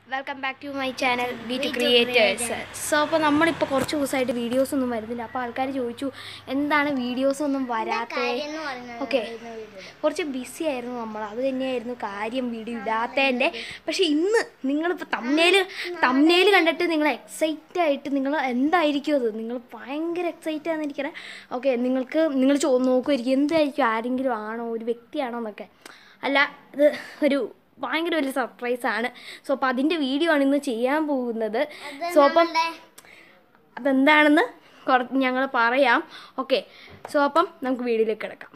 Welcome back to my channel B two creators so അപ്പോൾ നമ്മളിപ്പോൾ കുറച്ച് ദിവസമായിട്ട് വീഡിയോസ് ഒന്നും വരുന്നില്ല അപ്പോൾ ആൾക്കാർ ചോദിച്ചു എന്താണ് വീഡിയോസ് ഒന്നും വരാത്തത് ഓക്കെ കുറച്ച് ബിസി ആയിരുന്നു നമ്മൾ അത് തന്നെയായിരുന്നു കാര്യം വീഡിയോ ഇടാത്തതിൻ്റെ പക്ഷേ ഇന്ന് നിങ്ങളിപ്പോൾ തമ്മനയിൽ തമ്മനയിൽ കണ്ടിട്ട് നിങ്ങൾ എക്സൈറ്റ് ആയിട്ട് നിങ്ങൾ എന്തായിരിക്കും അത് നിങ്ങൾ ഭയങ്കര എക്സൈറ്റ് ആണെന്നിരിക്കണേ ഓക്കെ നിങ്ങൾക്ക് നിങ്ങൾ ചോ നോക്കുമായിരിക്കും എന്തായിരിക്കും ആരെങ്കിലും ആണോ ഒരു വ്യക്തിയാണോ എന്നൊക്കെ അല്ല ഇത് ഒരു ഭയങ്കര വലിയ സർപ്രൈസ് ആണ് സോ അപ്പോൾ അതിൻ്റെ വീഡിയോ ആണ് ഇന്ന് ചെയ്യാൻ പോകുന്നത് സോ അപ്പം അതെന്താണെന്ന് കുറ ഞങ്ങൾ പറയാം ഓക്കെ സോ അപ്പം നമുക്ക് വീഡിയോയിലേക്ക് കിടക്കാം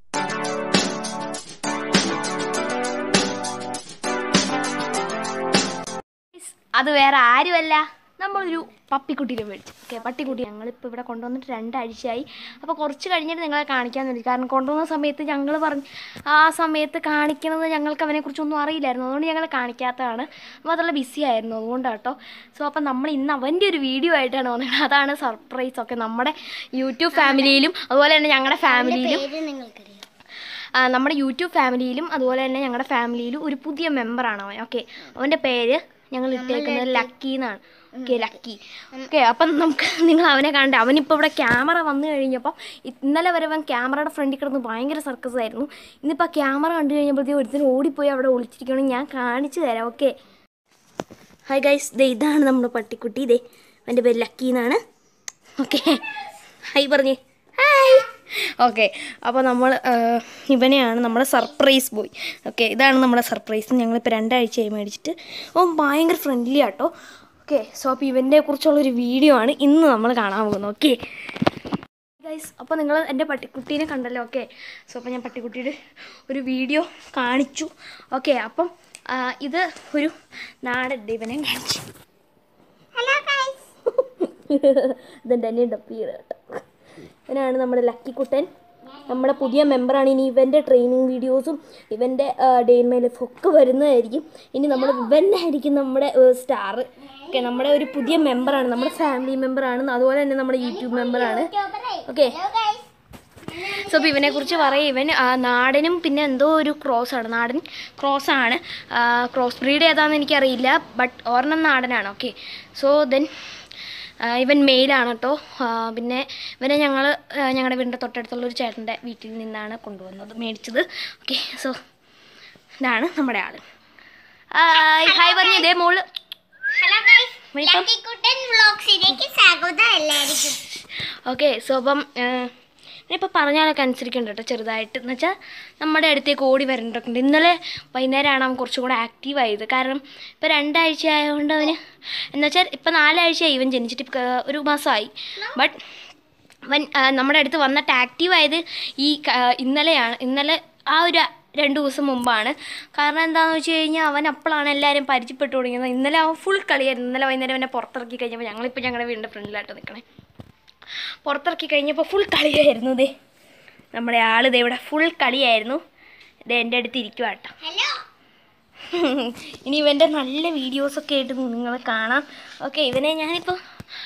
അത് വേറെ ആരുമല്ല നമ്മളൊരു പപ്പിക്കുട്ടീനെ മേടിച്ചു ഓക്കെ പട്ടിക്കുട്ടി ഞങ്ങളിപ്പോൾ ഇവിടെ കൊണ്ടുവന്നിട്ട് രണ്ടാഴ്ചയായി അപ്പോൾ കുറച്ച് കഴിഞ്ഞിട്ട് നിങ്ങളെ കാണിക്കാമെന്ന് വിളിച്ചു കാരണം കൊണ്ടുവന്ന സമയത്ത് ഞങ്ങൾ പറഞ്ഞ് ആ സമയത്ത് കാണിക്കുന്നത് ഞങ്ങൾക്ക് അവനെക്കുറിച്ചൊന്നും അറിയില്ലായിരുന്നു അതുകൊണ്ട് ഞങ്ങൾ കാണിക്കാത്തതാണ് മാത്രമല്ല ബിസി ആയിരുന്നു അതുകൊണ്ടാട്ടോ സോ അപ്പം നമ്മൾ ഇന്ന് അവൻ്റെ ഒരു വീഡിയോ ആയിട്ടാണ് വന്നത് അതാണ് സർപ്രൈസ് ഒക്കെ നമ്മുടെ യൂട്യൂബ് ഫാമിലിയിലും അതുപോലെ തന്നെ ഞങ്ങളുടെ ഫാമിലിയിലും നിങ്ങൾക്കറിയാം ആ, നമ്മുടെ യൂട്യൂബ് ഫാമിലിയിലും അതുപോലെ തന്നെ ഞങ്ങളുടെ ഫാമിലിയിലും ഒരു പുതിയ മെമ്പറാണ് അവൻ ഓക്കെ അവൻ്റെ പേര് ഞങ്ങൾ ഇട്ടേക്കുന്നത് ലക്കി എന്നാണ് ഓക്കെ ലക്കി ഓക്കെ അപ്പം നമുക്ക് നിങ്ങൾ അവനെ കണ്ട് അവനിപ്പോൾ ഇവിടെ ക്യാമറ വന്നു കഴിഞ്ഞപ്പം ഇന്നലെ വരെ അവൻ ക്യാമറയുടെ ഫ്രണ്ടിൽ കിടന്ന് ഭയങ്കര സർക്കസ് ആയിരുന്നു ഇന്നിപ്പോൾ ക്യാമറ കണ്ടു കഴിഞ്ഞപ്പോഴത്തേക്കും ഒരുത്തിന് ഓടിപ്പോയി അവിടെ ഒളിച്ചിരിക്കണം ഞാൻ കാണിച്ചു തരാം ഓക്കെ ഹായ് ഗൈസ് ദേ ഇതാണ് നമ്മുടെ പട്ടിക്കുട്ടി ഇതേ എൻ്റെ പേര് ലക്കി എന്നാണ് ഓക്കെ ഹായ് പറഞ്ഞേ ഹായ് ഓക്കെ അപ്പോൾ നമ്മൾ ഇവനെയാണ് നമ്മുടെ സർപ്രൈസ് ബോയ് ഓക്കെ ഇതാണ് നമ്മുടെ സർപ്രൈസ് ഞങ്ങളിപ്പോൾ രണ്ടാഴ്ചയായി മേടിച്ചിട്ട് അവൻ ഭയങ്കര ഫ്രണ്ട്ലി ആട്ടോ ഓക്കെ സോ അപ്പോൾ ഇവൻ്റെ കുറിച്ചുള്ളൊരു വീഡിയോ ആണ് ഇന്ന് നമ്മൾ കാണാൻ പോകുന്നത് ഓക്കെ ഗൈസ് അപ്പോൾ നിങ്ങൾ എൻ്റെ പട്ടിക്കുട്ടീനെ കണ്ടല്ലോ ഓക്കെ സോ അപ്പോൾ ഞാൻ പട്ടിക്കുട്ടിയുടെ ഒരു വീഡിയോ കാണിച്ചു ഓക്കെ അപ്പം ആ, ഇത് ഒരു നാടൻ ദൈവനെ കാണിച്ചു ഹലോ ഗൈസ് ഇതെൻ്റെ അനിയൻ ഡപ്പി കേട്ടോ ഇവനാണ് നമ്മുടെ ലക്കി കുട്ടൻ നമ്മുടെ പുതിയ മെമ്പറാണ് ഇനി ഇവൻ്റെ ട്രെയിനിങ് വീഡിയോസും ഇവൻ്റെ ഡേ ഇൻ മൈ ലൈഫ് ഒക്കെ വരുന്നതായിരിക്കും ഇനി നമ്മൾ ഇവനായിരിക്കും നമ്മുടെ സ്റ്റാർ ഓക്കെ നമ്മുടെ ഒരു പുതിയ മെമ്പറാണ് നമ്മുടെ ഫാമിലി മെമ്പറാണ് അതുപോലെ തന്നെ നമ്മുടെ യൂട്യൂബ് മെമ്പറാണ് ഓക്കെ ഹലോ ഗൈസ് സോ അപ്പോൾ ഇവനെ കുറിച്ച് പറയും ഇവൻ ആ, നാടനും പിന്നെ എന്തോ ഒരു ക്രോസ് ആണ് നാടൻ ക്രോസ് ആണ് ക്രോസ് ബ്രീഡ് ഏതാണെന്ന് എനിക്കറിയില്ല ബട്ട് ഒരെണ്ണം നാടനാണ് ഓക്കെ സോ ദെൻ ഇവൻ മെയിലാണ് കേട്ടോ പിന്നെ ഇവനെ ഞങ്ങൾ ഞങ്ങളുടെ വീടിൻ്റെ തൊട്ടടുത്തുള്ള ഒരു ചേട്ടൻ്റെ വീട്ടിൽ നിന്നാണ് കൊണ്ടുവന്നത് മേടിച്ചത് ഓക്കെ സോ ഇതാണ് നമ്മുടെ ആള് ഹായ് ഹായ് പറഞ്ഞു ഇതേ മോള് ഹലോ ഗൈസ് ഇപ്പം ലക്കിക്കുട്ടൻ വ്ളോഗ്സിലേക്ക് സ്വാഗതം എല്ലാവർക്കും ഓക്കെ സോ അപ്പം ഇപ്പോൾ പറഞ്ഞാലൊക്കെ അനുസരിക്കുന്നുണ്ട് കേട്ടോ ചെറുതായിട്ട് എന്ന് വെച്ചാൽ നമ്മുടെ അടുത്തേക്ക് ഓടി വരേണ്ടതൊക്കെ ഉണ്ട് ഇന്നലെ വൈകുന്നേരമാണ് അവൻ കുറച്ചും കൂടെ ആക്റ്റീവ് ആയത് കാരണം ഇപ്പോൾ രണ്ടാഴ്ച ആയതുകൊണ്ട് അവന് എന്ന് വെച്ചാൽ ഇപ്പോൾ നാലാഴ്ചയായി ഇവൻ ജനിച്ചിട്ട് ഇപ്പം ഒരു മാസമായി ബട്ട് അവൻ ആ, നമ്മുടെ അടുത്ത് വന്നിട്ട് ആക്റ്റീവ് ആയത് ഈ ക- ആ, ഇന്നലെയാണ് ഇന്നലെ ആ ഒരു രണ്ട് ദിവസം മുമ്പാണ് കാരണം എന്താണെന്ന് വെച്ച് കഴിഞ്ഞാൽ അവൻ അപ്പോഴാണ് എല്ലാവരും പരിചയപ്പെട്ടു തുടങ്ങിയത് ഇന്നലെ അവൻ ഫുൾ കളിയായിരുന്നു ഇന്നലെ വൈകുന്നേരം അവനെ പുറത്തിറക്കി കഴിഞ്ഞപ്പോൾ ഞങ്ങളിപ്പോൾ ഞങ്ങളുടെ വീടിൻ്റെ ഫ്രണ്ടിലായിട്ട് നിൽക്കണേ പുറത്തിറക്കി കഴിഞ്ഞപ്പോൾ ഫുൾ കളിയായിരുന്നു ദേ നമ്മുടെ ആൾ ദേ ഇവിടെ ഫുൾ കളിയായിരുന്നു ഇത് എൻ്റെ അടുത്ത് ഇരിക്കുക കേട്ടോ ഹലോ ഇനി ഇവൻ്റെ നല്ല വീഡിയോസൊക്കെ ആയിട്ട് നിങ്ങൾ കാണാം ഓക്കെ ഇവനെ ഞാനിപ്പോൾ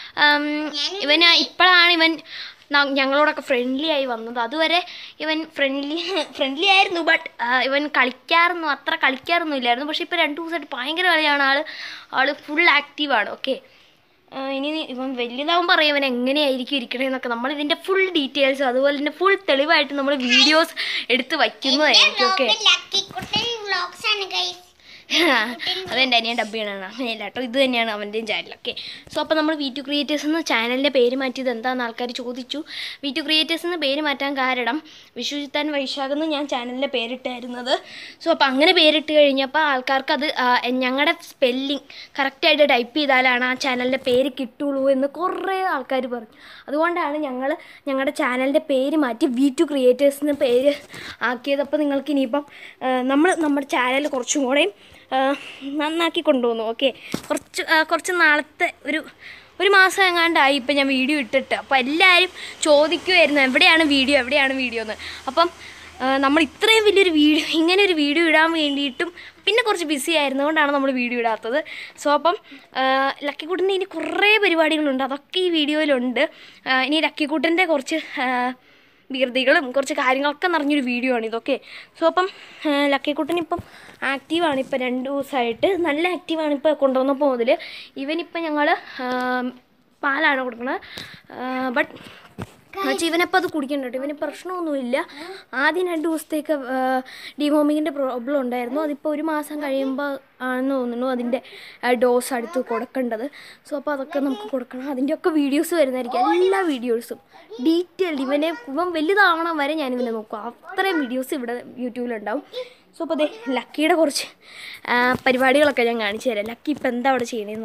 ഇവന് ഇപ്പോഴാണ് ഇവൻ ന- ഞങ്ങളോടൊക്കെ ഫ്രണ്ട്ലി ആയി വന്നത് അതുവരെ ഇവൻ ഫ്രണ്ട്ലി ഫ്രണ്ട്ലി ആയിരുന്നു ബട്ട് ഇവൻ കളിക്കാറൊന്നും അത്ര കളിക്കാറൊന്നും ഇല്ലായിരുന്നു പക്ഷേ ഇപ്പോൾ രണ്ട് ദിവസമായിട്ട് ഭയങ്കര കളിയാണ് ആൾ ആൾ ഫുൾ ആക്റ്റീവാണ് ഓക്കെ ഇനി ഇവൻ വലുതാവും പറയും ഇവൻ എങ്ങനെയായിരിക്കും ഇരിക്കണേന്നൊക്കെ നമ്മൾ ഇതിൻ്റെ ഫുൾ ഡീറ്റെയിൽസ് അതുപോലെ തന്നെ ഫുൾ തെളിവായിട്ട് നമ്മൾ വീഡിയോസ് എടുത്ത് വയ്ക്കുന്നതായിരിക്കും ഓക്കെ ലക്കിക്കുട്ടൻ വ്ളോഗ്സ് ആണ് ഗൈസ് അതെൻ്റെ അനിയൻ ഡബ്ബിയാണ് അങ്ങനെയല്ല കേട്ടോ ഇത് തന്നെയാണ് അവൻ്റെയും ചാനൽ ഓക്കെ സോ അപ്പോൾ നമ്മൾ വി ടു ക്രിയേറ്റേഴ്സ് എന്ന് ചാനലിൻ്റെ പേര് മാറ്റിയത് എന്താണെന്ന് ആൾക്കാർ ചോദിച്ചു വി ടു ക്രിയേറ്റേഴ്സ് എന്ന് പേര് മാറ്റാൻ കാരണം വിശ്വജിത്താൻ വൈശാഖ് എന്ന് ഞാൻ ചാനലിൻ്റെ പേരിട്ടായിരുന്നത് സോ അപ്പോൾ അങ്ങനെ പേരിട്ട് കഴിഞ്ഞപ്പോൾ ആൾക്കാർക്ക് അത് ഞങ്ങളുടെ സ്പെല്ലിങ് കറക്റ്റായിട്ട് ടൈപ്പ് ചെയ്താലാണ് ആ ചാനലിൻ്റെ പേര് കിട്ടുള്ളൂ എന്ന് കുറേ ആൾക്കാർ പറഞ്ഞു അതുകൊണ്ടാണ് ഞങ്ങൾ ഞങ്ങളുടെ ചാനലിൻ്റെ പേര് മാറ്റി വി ടു ക്രിയേറ്റേഴ്സ് എന്ന പേര് ആക്കിയത് അപ്പോൾ നിങ്ങൾക്ക് ഇനിയിപ്പം നമ്മൾ നമ്മുടെ ചാനൽ കുറച്ചും കൂടെയും ആ, നന്നാക്കി കൊണ്ടുവന്നു ഓക്കെ കുറച്ച് ആ, കുറച്ച് നാളത്തെ ഒരു ഒരു മാസം എങ്ങാണ്ടായി ഇപ്പം ഞാൻ വീഡിയോ ഇട്ടിട്ട് അപ്പോൾ എല്ലാവരും ചോദിക്കുമായിരുന്നു എവിടെയാണ് വീഡിയോ എവിടെയാണ് വീഡിയോ എന്ന് അപ്പം ആ, നമ്മൾ ഇത്രയും വലിയൊരു വീഡിയോ ഇങ്ങനെ ഒരു വീഡിയോ ഇടാൻ വേണ്ടിയിട്ടും പിന്നെ കുറച്ച് ബിസി ആയിരുന്നുകൊണ്ടാണ് നമ്മൾ വീഡിയോ ഇടാത്തത് സോ അപ്പം ലക്കിക്കുട്ടൻ്റെ ഇനി കുറേ പരിപാടികളുണ്ട് അതൊക്കെ ഈ വീഡിയോയിലുണ്ട് ആ, ഇനി ലക്കിക്കുട്ടൻ്റെ കുറച്ച് ആ, വികൃതികളും കുറച്ച് കാര്യങ്ങളൊക്കെ നിറഞ്ഞൊരു വീഡിയോ ആണ് ഇതൊക്കെ സോ അപ്പം ലക്കിക്കുട്ടൻ ഇപ്പം ആക്റ്റീവാണ് ഇപ്പം രണ്ട് ദിവസമായിട്ട് നല്ല ആക്റ്റീവാണ് ഇപ്പോൾ കൊണ്ടുവന്നപ്പോൾ മുതൽ ഇവനിപ്പം ഞങ്ങൾ പാലാണ് കൊടുക്കുന്നത് ബട്ട് എന്നുവെച്ചാൽ ഇവനപ്പോൾ അത് കുടിക്കണ്ട കേട്ടോ ഇവന് പ്രശ്നമൊന്നുമില്ല ആദ്യം രണ്ട് ദിവസത്തേക്ക് ഡിമോമിങ്ങിൻ്റെ പ്രോബ്ലം ഉണ്ടായിരുന്നു അതിപ്പോൾ ഒരു മാസം കഴിയുമ്പോൾ ആണെന്ന് തോന്നുന്നു അതിൻ്റെ ഡോസ് അടുത്ത് കൊടുക്കേണ്ടത് സോ അപ്പോൾ അതൊക്കെ നമുക്ക് കൊടുക്കണം അതിൻ്റെയൊക്കെ വീഡിയോസ് വരുന്നതായിരിക്കും എല്ലാ വീഡിയോസും ഡീറ്റെയിൽഡ് ഇവനെ ഇവൻ വലുതാവണം വരെ ഞാൻ ഇവനെ നോക്കും അത്രയും വീഡിയോസ് ഇവിടെ യൂട്യൂബിലുണ്ടാവും സോ അപ്പോൾ അതെ ലക്കിയുടെ കുറച്ച് ആ, പരിപാടികളൊക്കെ ഞാൻ കാണിച്ചു തരാം ലക്കി ഇപ്പം എന്താ അവിടെ ചെയ്യണേന്ന്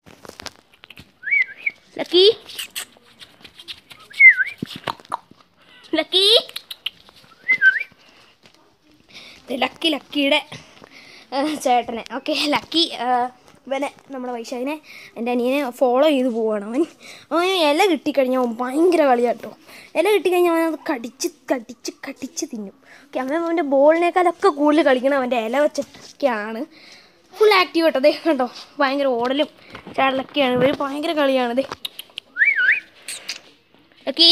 ലക്കി ലക്കി ദേ ലക്കി ലക്കിയുടെ ആ, ചേട്ടനെ ഓക്കെ ലക്കി ആ, ഇവനെ നമ്മുടെ വൈശാഖിനെ എൻ്റെ അനിയനെ ഫോളോ ചെയ്ത് പോവാണ് അവൻ അവന് ഇല കിട്ടിക്കഴിഞ്ഞാൽ അവൻ ഭയങ്കര കളിയാട്ടോ ഇല കിട്ടിക്കഴിഞ്ഞാൽ അവൻ അത് കടിച്ച് കടിച്ച് കടിച്ച് തിന്നും ഓക്കെ അവൻ അവൻ്റെ ബോളിനേക്കാളൊക്കെ കൂടുതൽ കളിക്കണം അവൻ്റെ ഇല വെച്ചൊക്കെയാണ് ഫുൾ ആക്റ്റീവ് കേട്ടോ ദേ കണ്ടോ ഭയങ്കര ഓടലും ചാടലൊക്കെയാണ് ഇവർ ഭയങ്കര കളിയാണ് ദേ ലക്കി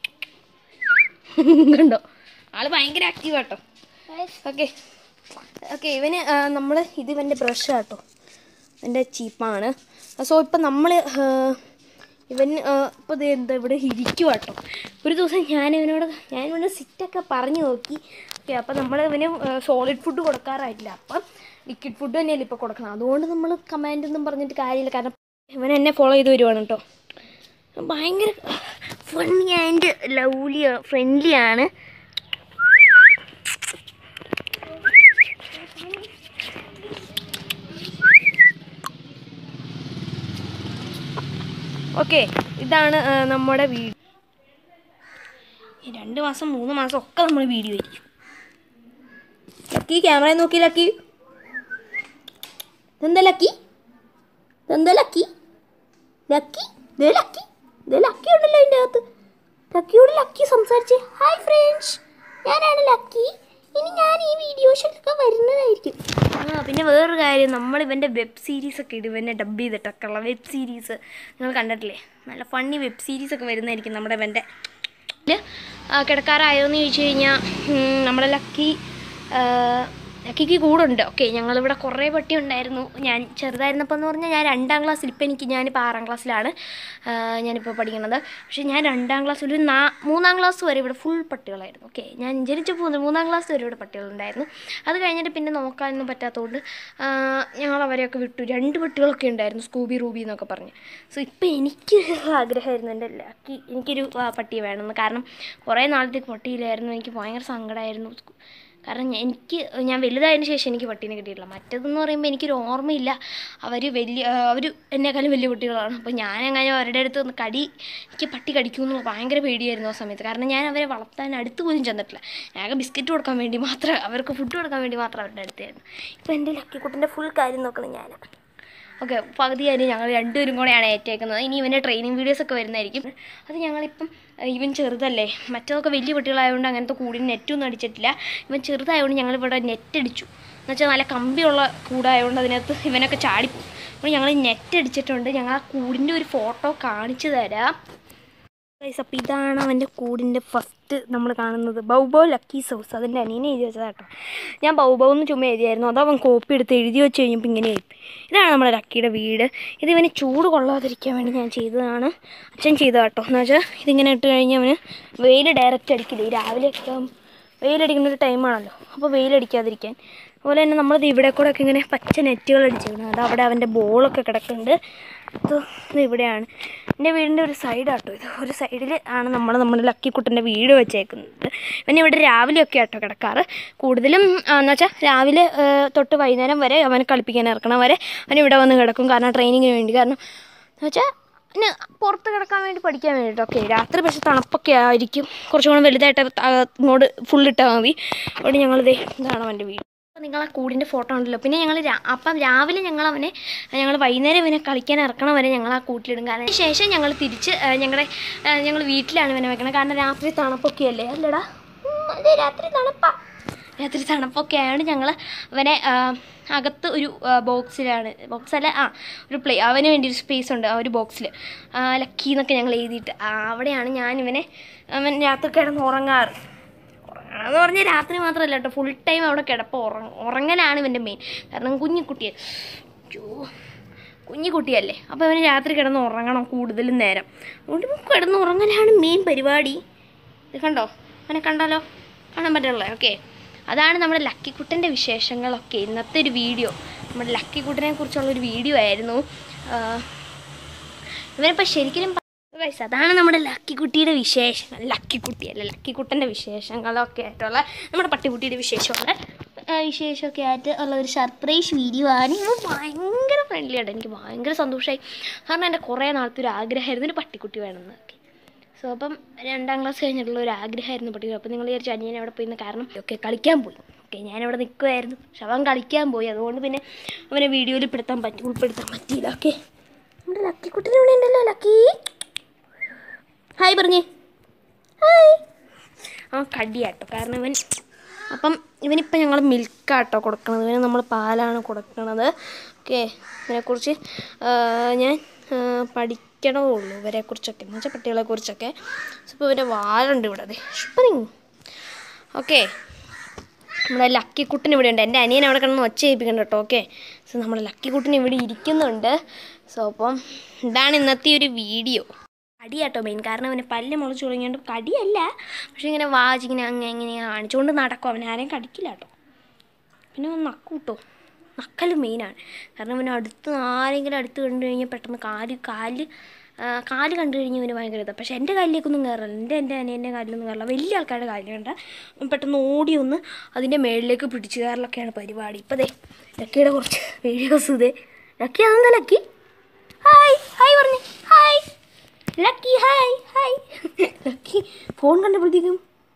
കണ്ടോ ആള് ഭയങ്കര ആക്റ്റീവ് കേട്ടോ ഓക്കെ ഓക്കെ ഇവന് നമ്മൾ ഇത് ഇവൻ്റെ ബ്രഷ് കേട്ടോ എൻ്റെ ചീപ്പാണ് സോ ഇപ്പം നമ്മൾ ഇവൻ ഇപ്പോൾ ഇത് എന്താ ഇവിടെ ഇരിക്കുക കേട്ടോ ഒരു ദിവസം ഞാൻ ഇവനോട് ഞാൻ ഇവനോട് സിറ്റൊക്കെ പറഞ്ഞു നോക്കി ഓക്കെ അപ്പോൾ നമ്മൾ ഇവന് സോളിഡ് ഫുഡ് കൊടുക്കാറായിട്ടില്ല അപ്പം ലിക്വിഡ് ഫുഡ് തന്നെയല്ലേ ഇപ്പോൾ കൊടുക്കണം അതുകൊണ്ട് നമ്മൾ കമാൻഡ് ഒന്നും പറഞ്ഞിട്ട് കാര്യമില്ല കാരണം ഇവൻ എന്നെ ഫോളോ ചെയ്ത് വരുവാണ് കേട്ടോ ഭയങ്കര ഫണ്ണി ആൻഡ് ലവ്ലി ഫ്രണ്ട്ലി ആണ് ഓക്കെ ഇതാണ് ആ, നമ്മുടെ വീഡിയോ രണ്ട് മാസം മൂന്ന് മാസം ഒക്കെ നമ്മൾ വീഡിയോ ആയിരിക്കും ലക്കി ക്യാമറ നോക്കി ലക്കി ഇതെന്താ ലക്കി ഇതെന്താ ലക്കി ലക്കി ദേ ലക്കി ദേ ലക്കി ഉണ്ടല്ലോ അതിൻ്റെ അകത്ത് ലക്കിയോട് ലക്കി സംസാരിച്ച് ഹായ് ഫ്രണ്ട്സ് ഞാനാണ് ലക്കി ഇനി ഞാൻ ഈ വീഡിയോസിലൊക്കെ വരുന്നതായിരിക്കും ആ പിന്നെ വേറൊരു കാര്യം നമ്മൾ ഇവൻ്റെ വെബ് സീരീസ് ഒക്കെ ഇടും ഇവൻ്റെ ഡബ് ചെയ്തിട്ടൊക്കെ ഉള്ള വെബ് സീരീസ് നിങ്ങൾ കണ്ടിട്ടില്ലേ നല്ല ഫണ്ണി വെബ് സീരീസ് ഒക്കെ വരുന്നതായിരിക്കും നമ്മുടെ ഇവൻ്റെ കിടക്കാറായോ എന്ന് ചോദിച്ചു കഴിഞ്ഞാൽ നമ്മുടെ ലക്കി ആ, ലക്കിക്ക് കൂടുണ്ട് ഓക്കെ ഞങ്ങളിവിടെ കുറേ പട്ടി ഉണ്ടായിരുന്നു ഞാൻ ചെറുതായിരുന്നപ്പോൾ എന്ന് പറഞ്ഞാൽ ഞാൻ രണ്ടാം ക്ലാസ്സിൽ ഇപ്പം എനിക്ക് ഞാനിപ്പോൾ ആറാം ക്ലാസ്സിലാണ് ആ, ഞാനിപ്പോൾ പഠിക്കുന്നത് പക്ഷേ ഞാൻ രണ്ടാം ക്ലാസ്സിൽ ഒരു നാ മൂന്നാം ക്ലാസ് വരെ ഇവിടെ ഫുൾ പട്ടികളായിരുന്നു ഓക്കെ ഞാൻ ജനിച്ചപ്പോൾ മുതൽ മൂന്നാം ക്ലാസ് വരെ ഇവിടെ പട്ടികളുണ്ടായിരുന്നു അത് കഴിഞ്ഞിട്ട് പിന്നെ നോക്കാനൊന്നും പറ്റാത്തതുകൊണ്ട് ആ, ഞങ്ങൾ അവരെയൊക്കെ വിട്ടു രണ്ട് പട്ടികളൊക്കെ ഉണ്ടായിരുന്നു സ്കൂബി റൂബി എന്നൊക്കെ പറഞ്ഞ് സോ ഇപ്പം എനിക്ക് ആഗ്രഹമായിരുന്നു എൻ്റെ ലക്കി എനിക്കൊരു ആ, പട്ടിയെ വേണമെന്ന് കാരണം കുറേ നാളത്തേക്ക് പട്ടിയിലായിരുന്നു എനിക്ക് ഭയങ്കര സങ്കടമായിരുന്നു കാരണം ഞാൻ- എനിക്ക് ഞാൻ വലുതായതിനു ശേഷം എനിക്ക് പട്ടീനെ കിട്ടിയിട്ടില്ല മറ്റേതെന്ന് പറയുമ്പോൾ എനിക്കൊരു ഓർമ്മയില്ല അവർ വലിയ അവർ എന്നെക്കാളും വലിയ കുട്ടികളാണ് അപ്പോൾ ഞാനങ്ങനെ അവരുടെ അടുത്ത് ഒന്ന് കടി എനിക്ക് പട്ടി കടിക്കുമെന്ന് ഭയങ്കര പേടിയായിരുന്നു ആ സമയത്ത് കാരണം ഞാൻ അവരെ വളർത്താൻ അടുത്ത് പോലും ചെന്നിട്ടില്ല ഞാൻ ബിസ്ക്കറ്റ് കൊടുക്കാൻ വേണ്ടി മാത്രം അവർക്ക് ഫുഡ് കൊടുക്കാൻ വേണ്ടി മാത്രം അവരുടെ അടുത്തായിരുന്നു ഇപ്പോൾ എൻ്റെ ലക്കിക്കുട്ടിൻ്റെ ഫുൾ കാര്യം നോക്കണം ഞാൻ ഓക്കെ പകുതി കാര്യം ഞങ്ങൾ രണ്ടുപേരും കൂടെയാണ് ഏറ്റേക്കുന്നത് ഇനി ഇവൻ്റെ ട്രെയിനിങ് വീഡിയോസ് ഒക്കെ വരുന്നതായിരിക്കും അത് ഞങ്ങളിപ്പം ഏഹ്, ഇവൻ ചെറുതല്ലേ മറ്റതൊക്കെ വലിയ കുട്ടികളായതുകൊണ്ട് അങ്ങനത്തെ കൂടിന് നെറ്റൊന്നും അടിച്ചിട്ടില്ല ഇവൻ ചെറുതായതുകൊണ്ട് ഞങ്ങളിവിടെ നെറ്റ് അടിച്ചു എന്നുവെച്ചാൽ നല്ല കമ്പിയുള്ള കൂടായതുകൊണ്ട് അതിനകത്ത് ഇവനൊക്കെ ചാടിപ്പോവും അപ്പോൾ ഞങ്ങൾ നെറ്റ് അടിച്ചിട്ടുണ്ട് ഞങ്ങൾ ആ കൂടിൻ്റെ ഒരു ഫോട്ടോ കാണിച്ചു തരാം ഗൈസ് അപ്പോൾ ഇതാണ് അവൻ്റെ കൂടിൻ്റെ ഫസ്റ്റ് നമ്മൾ കാണുന്നത് ബൗബോ ലക്കി സൗസ് അതിൻ്റെ അനിയനെ എഴുതി വെച്ചതാട്ടോ ഞാൻ ബൗബോ എന്ന് ചുമ്മാ എഴുതിയായിരുന്നു അത് അവൻ കോപ്പി എടുത്ത് എഴുതി വെച്ച് കഴിഞ്ഞപ്പോൾ ഇങ്ങനെ ആയി ഇതാണ് നമ്മുടെ ലക്കിയുടെ വീട് ഇത് ഇവന് ചൂട് കൊള്ളാതിരിക്കാൻ വേണ്ടി ഞാൻ ചെയ്തതാണ് അച്ഛൻ ചെയ്തതാട്ടോ എന്ന് വെച്ചാൽ ഇതിങ്ങനെ ഇട്ട് കഴിഞ്ഞാൽ അവന് വെയിൽ ഡയറക്റ്റ് അടിക്കില്ല ഈ രാവിലെയൊക്കെ വെയിലടിക്കുന്ന ഒരു ടൈമാണല്ലോ അപ്പോൾ വെയിലടിക്കാതിരിക്കാൻ അതുപോലെ തന്നെ നമ്മളിത് ഇവിടെ കൂടെ ഒക്കെ ഇങ്ങനെ പച്ച നെറ്റുകൾ അടിച്ചിരുന്നു അത് അവിടെ അവൻ്റെ ബോളൊക്കെ കിടക്കുന്നുണ്ട് ഇത് ഇത് ഇവിടെയാണ് എൻ്റെ വീടിൻ്റെ ഒരു സൈഡാട്ടോ ഇത് ഒരു സൈഡിൽ ആണ് നമ്മൾ നമ്മുടെ ലക്കിക്കുട്ടൻ്റെ വീട് വെച്ചേക്കുന്നത് പിന്നെ ഇവിടെ രാവിലെയൊക്കെ ആട്ടോ കിടക്കാറ് കൂടുതലും എന്ന് വെച്ചാൽ രാവിലെ ആ, തൊട്ട് വൈകുന്നേരം വരെ അവനെ കളിപ്പിക്കാൻ ഇറക്കണം വരെ അവൻ ഇവിടെ വന്ന് കിടക്കും കാരണം ട്രെയിനിങ്ങിന് വേണ്ടി കാരണം എന്ന് വെച്ചാൽ പിന്നെ പുറത്ത് കിടക്കാൻ വേണ്ടി പഠിക്കാൻ വേണ്ടിയിട്ട് ഓക്കെ രാത്രി പക്ഷേ തണുപ്പൊക്കെ ആയിരിക്കും കുറച്ചും കൂടെ വലുതായിട്ട് ത- ഇങ്ങോട്ട് ഫുള്ളിട്ടാൽ മതി അതുകൊണ്ട് ഞങ്ങളിതേ ഇതാണ് അവൻ്റെ വീട് അപ്പോൾ നിങ്ങൾ ആ കൂടിൻ്റെ ഫോട്ടോ ഉണ്ടല്ലോ പിന്നെ ഞങ്ങൾ അപ്പം രാവിലെ ഞങ്ങൾ അവനെ ഞങ്ങൾ വൈകുന്നേരം ഇവനെ കളിക്കാൻ ഇറക്കണം വരെ ഞങ്ങൾ ആ കൂട്ടിലിടും കാരണം അതിന് ശേഷം ഞങ്ങൾ തിരിച്ച് ആ, ഞങ്ങളുടെ ആ, ഞങ്ങൾ വീട്ടിലാണ് ഇവനെ വെക്കണം കാരണം രാത്രി തണുപ്പൊക്കെ അല്ലേ അല്ലടാ ഉം, അതെ രാത്രി തണുപ്പാ രാത്രി തണുപ്പൊക്കെ ആയതുകൊണ്ട് ഞങ്ങൾ അവനെ ആ, അകത്ത് ഒരു ബോക്സിലാണ് ബോക്സ് അല്ല ആ ഒരു പ്ലേ അവന് വേണ്ടി ഒരു സ്പേസ് ഉണ്ട് ആ ഒരു ബോക്സിൽ ലക്കി എന്നൊക്കെ ഞങ്ങൾ എഴുതിയിട്ട് ആ, അവിടെയാണ് ഞാൻ ഇവനെ അവൻ രാത്രി കിടന്ന് ഉറങ്ങാറ് ഉറങ്ങണമെന്ന് പറഞ്ഞാൽ രാത്രി മാത്രമല്ല കേട്ടോ ഫുൾ ടൈം അവിടെ കിടപ്പ് ഉറങ്ങ ഉറങ്ങലാണ് ഇവൻ്റെ മെയിൻ കാരണം കുഞ്ഞിക്കുട്ടിയെ അയ്യോ കുഞ്ഞിക്കുട്ടിയല്ലേ അപ്പോൾ അവന് രാത്രി കിടന്ന് ഉറങ്ങണം കൂടുതലും നേരം അതുകൊണ്ട് ഇവൻ കിടന്ന് ഉറങ്ങലാണ് മെയിൻ പരിപാടി ഇത് കണ്ടോ അവനെ കണ്ടാലോ കാണാൻ പറ്റുള്ളൂ ഓക്കെ അതാണ് നമ്മുടെ ലക്കിക്കുട്ടൻ്റെ വിശേഷങ്ങളൊക്കെ ഇന്നത്തെ ഒരു വീഡിയോ നമ്മുടെ ലക്കിക്കുട്ടനെ കുറിച്ചുള്ള ഒരു വീഡിയോ ആയിരുന്നു ആഹ് ഇവനിപ്പോൾ ശരിക്കും ഗൈസ് അതാണ് നമ്മുടെ ലക്കിക്കുട്ടിയുടെ വിശേഷങ്ങൾ ലക്കിക്കുട്ടിയല്ല ലക്കിക്കുട്ടൻ്റെ വിശേഷങ്ങളൊക്കെ ആയിട്ടുള്ള നമ്മുടെ പട്ടിക്കുട്ടിയുടെ വിശേഷമുള്ള ആ, വിശേഷമൊക്കെ ആയിട്ട് ഉള്ള ഒരു സർപ്രൈസ് വീഡിയോ ആണ് ഇവ ഭയങ്കര ഫ്രണ്ട്ലി ആയിട്ട് എനിക്ക് ഭയങ്കര സന്തോഷമായി കാരണം എൻ്റെ കുറേ നാളത്തെ ഒരു ആഗ്രഹമായിരുന്നു ഒരു പട്ടിക്കുട്ടി വേണമെന്ന് ഓക്കെ സോ അപ്പം രണ്ടാം ക്ലാസ് കഴിഞ്ഞിട്ടുള്ള ഒരു ആഗ്രഹമായിരുന്നു പട്ടിക്കുട്ടി അപ്പോൾ നിങ്ങൾ വിചാരിച്ചു അനിയൻ അവിടെ പോയി കാരണം ഓക്കെ കളിക്കാൻ പോയി ഓക്കെ ഞാനവിടെ നിൽക്കുമായിരുന്നു പക്ഷെ അവൻ കളിക്കാൻ പോയി അതുകൊണ്ട് പിന്നെ അവനെ വീഡിയോയിൽ പെടുത്താൻ പറ്റി ഉൾപ്പെടുത്താൻ പറ്റിയില്ല ഓക്കെ നമ്മുടെ ലക്കിക്കുട്ടിന് ഇവിടെ ഉണ്ടല്ലോ ലക്കി ഹായ് പറഞ്ഞേ ഹായ് ആ കടിയാട്ടോ കാരണം ഇവൻ അപ്പം ഇവനിപ്പോൾ ഞങ്ങൾ മിൽക്കാട്ടോ കൊടുക്കണത് ഇവന് നമ്മൾ പാലാണ് കൊടുക്കണത് ഓക്കെ ഇതിനെക്കുറിച്ച് ആ, ഞാൻ ആ, പഠിക്കണമേ ഉള്ളൂ ഇവരെക്കുറിച്ചൊക്കെ എന്ന് വെച്ചാൽ പട്ടികളെക്കുറിച്ചൊക്കെ ഇപ്പോൾ ഇവൻ്റെ വാലുണ്ട് ഇവിടെ അതെ ഷിപ്പറിങ് ഓക്കെ നമ്മുടെ ലക്കിക്കുട്ടൻ ഇവിടെ ഉണ്ട് എൻ്റെ അനിയൻ അവിടെ കിടന്ന് ഒച്ച ചെയ്യിപ്പിക്കണ്ട കേട്ടോ ഓക്കെ സോ നമ്മുടെ ലക്കിക്കുട്ടൻ ഇവിടെ ഇരിക്കുന്നുണ്ട് സോ അപ്പം ഇതാണ് ഇന്നത്തെ ഒരു വീഡിയോ കടിയാട്ടോ മെയിൻ കാരണം അവന് പല്ല് മുളച്ച് തുടങ്ങിയോണ്ട് കടിയല്ല പക്ഷെ ഇങ്ങനെ വാജിങ്ങനെ അങ്ങനെ ഇങ്ങനെ കാണിച്ചുകൊണ്ട് നടക്കും അവൻ ആരെയും കടിക്കില്ല കേട്ടോ പിന്നെ അവൻ നക്കും കേട്ടോ നക്കൽ മെയിനാണ് കാരണം അവന് അടുത്ത് ആരെങ്കിലും അടുത്ത് കണ്ടു കഴിഞ്ഞാൽ പെട്ടെന്ന് കാല് കാല് ആ, കാല് കണ്ടു കഴിഞ്ഞാൽ ഇവന് ഭയങ്കര ഇതാണ് പക്ഷേ എൻ്റെ കാലിലേക്കൊന്നും കയറില്ല എൻ്റെ എൻ്റെ അനിയൻ്റെ കാലിലൊന്നും കയറില്ല വലിയ ആൾക്കാരുടെ കാലിൽ കണ്ട അവൻ പെട്ടെന്ന് ഓടി ഒന്ന് അതിൻ്റെ മേളിലേക്ക് പിടിച്ചു കയറലൊക്കെയാണ് പരിപാടി ഇപ്പോൾ ദേ ലക്കിയുടെ കുറച്ച് വീഡിയോസ് ഇതേ ലക്കി അതെന്താ ലക്കി ഹായ് ഹായ് പറഞ്ഞു hi Lucky hi hi Lucky phone കണ്ടപ്പോഴത്തേക്കും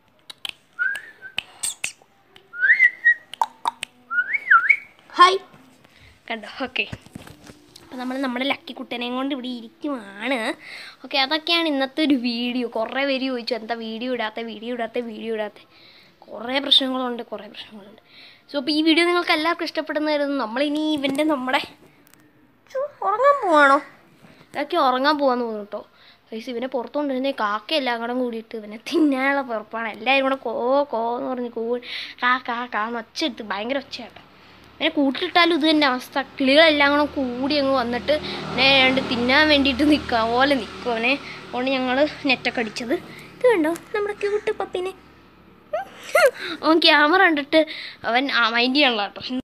ഹായ് കണ്ടോ ഓക്കെ അപ്പോൾ നമ്മൾ നമ്മുടെ ലക്കി കുട്ടനെയും കൊണ്ട് ഇവിടെ ഇരിക്കുവാണ് ഓക്കെ അതൊക്കെയാണ് ഇന്നത്തെ ഒരു വീഡിയോ കുറേ പേര് ചോദിച്ചു എന്താ വീഡിയോ ഇടാത്ത വീഡിയോ ഇടാത്ത വീഡിയോ ഇടാത്ത കുറേ പ്രശ്നങ്ങളുണ്ട് കുറേ പ്രശ്നങ്ങളുണ്ട് സോ അപ്പോൾ ഈ വീഡിയോ നിങ്ങൾക്ക് എല്ലാവർക്കും ഇഷ്ടപ്പെടുന്നതായിരുന്നു നമ്മളിനി ഇവൻ്റെ നമ്മുടെ ഛോ, ഉറങ്ങാൻ പോവാണോ ഇതൊക്കെ ഉറങ്ങാൻ പോവാന്ന് തോന്നുന്നു കേട്ടോ പൈസ ഇവനെ പുറത്തു കൊണ്ടുവരുന്ന കാക്ക എല്ലാം കൂടെ കൂടിയിട്ട് ഇവനെ തിന്നാനുള്ള പുറപ്പാണ് എല്ലാവരും കൂടെ കോ കോ എന്ന് പറഞ്ഞ് കൂ കാ കാ കാ എന്ന് ഒച്ച എടുത്ത് ഭയങ്കര ഒച്ചയാട്ടോ ഇവനെ കൂട്ടിലിട്ടാലും ഇത് തന്നെ അവസ്ഥ കിളികളെല്ലാം കൂടെ കൂടി അങ്ങ് വന്നിട്ട് ഇവനെ രണ്ട് തിന്നാൻ വേണ്ടിയിട്ട് നിൽക്കുക പോലെ നിൽക്കും അവനെ അതുകൊണ്ട് ഞങ്ങൾ നെറ്റൊക്കെ അടിച്ചത് ഇത് കണ്ടോ നമ്മുടെ ക്യൂട്ട് പപ്പിനെ അവൻ ക്യാമറ കണ്ടിട്ട് അവൻ മൈൻഡ് ചെയ്യണല്ലോ കേട്ടോ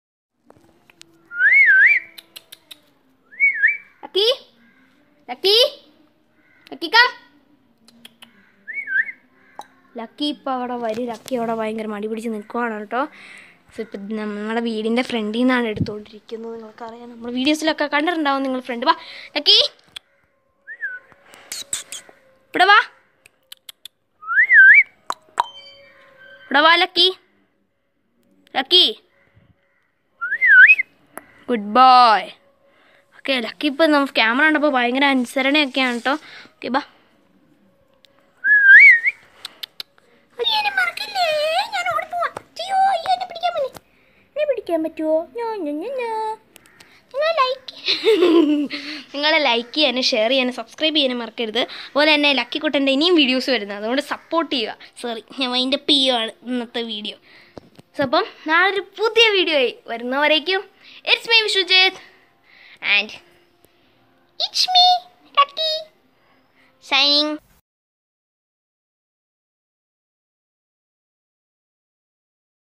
Lucky Lucky Lucky come Lucky ഇപ്പോൾ അവിടെ വരും ലക്കി അവിടെ ഭയങ്കര മടി പിടിച്ച് നിൽക്കുവാണ് കേട്ടോ സോ ഇപ്പം നമ്മുടെ വീടിൻ്റെ ഫ്രണ്ടിൽ നിന്നാണ് എടുത്തുകൊണ്ടിരിക്കുന്നത് നിങ്ങൾക്കറിയാം നമ്മൾ വീഡിയോസിലൊക്കെ കണ്ടിട്ടുണ്ടാവും നിങ്ങൾ ഫ്രണ്ട് വാ ലക്കി ഇവിടെ വാ ഇവിടെ വാ Lucky Lucky good boy okay Lucky ഇപ്പം നമുക്ക് ക്യാമറ കണ്ടപ്പോൾ ഭയങ്കര അനുസരണയൊക്കെയാണ് കേട്ടോ ഓക്കെ ബാ അയ്യോ, എന്നെ മറക്കല്ലേ. ഞാൻ ഓടിപ്പോവാം. അയ്യോ, അയ്യോ, എന്നെ പിടിക്കാൻ പറ്റി. എന്നെ പിടിക്കാൻ പറ്റുമോ ഞാ ഞാ ഞാ ഞാ. നിങ്ങൾ ലൈക്ക് നിങ്ങൾ ലൈക്ക് ചെയ്യാനും ഷെയർ ചെയ്യാനും സബ്സ്ക്രൈബ് ചെയ്യാനും മറക്കരുത് അതുപോലെ തന്നെ ലക്കിക്കുട്ടൻ്റെ ഇനിയും വീഡിയോസ് വരുന്നത് അതുകൊണ്ട് സപ്പോർട്ട് ചെയ്യുക സോറി ഞാൻ മൈൻഡ് അപ്പ് ചെയ്യുകയാണ് ഇന്നത്തെ വീഡിയോ സോ അപ്പം നാളെ ഒരു പുതിയ വീഡിയോ ആയി വരുന്നവരേക്കും ഇറ്റ്സ് മൈ വിഷുജേത് and it's me Lucky signing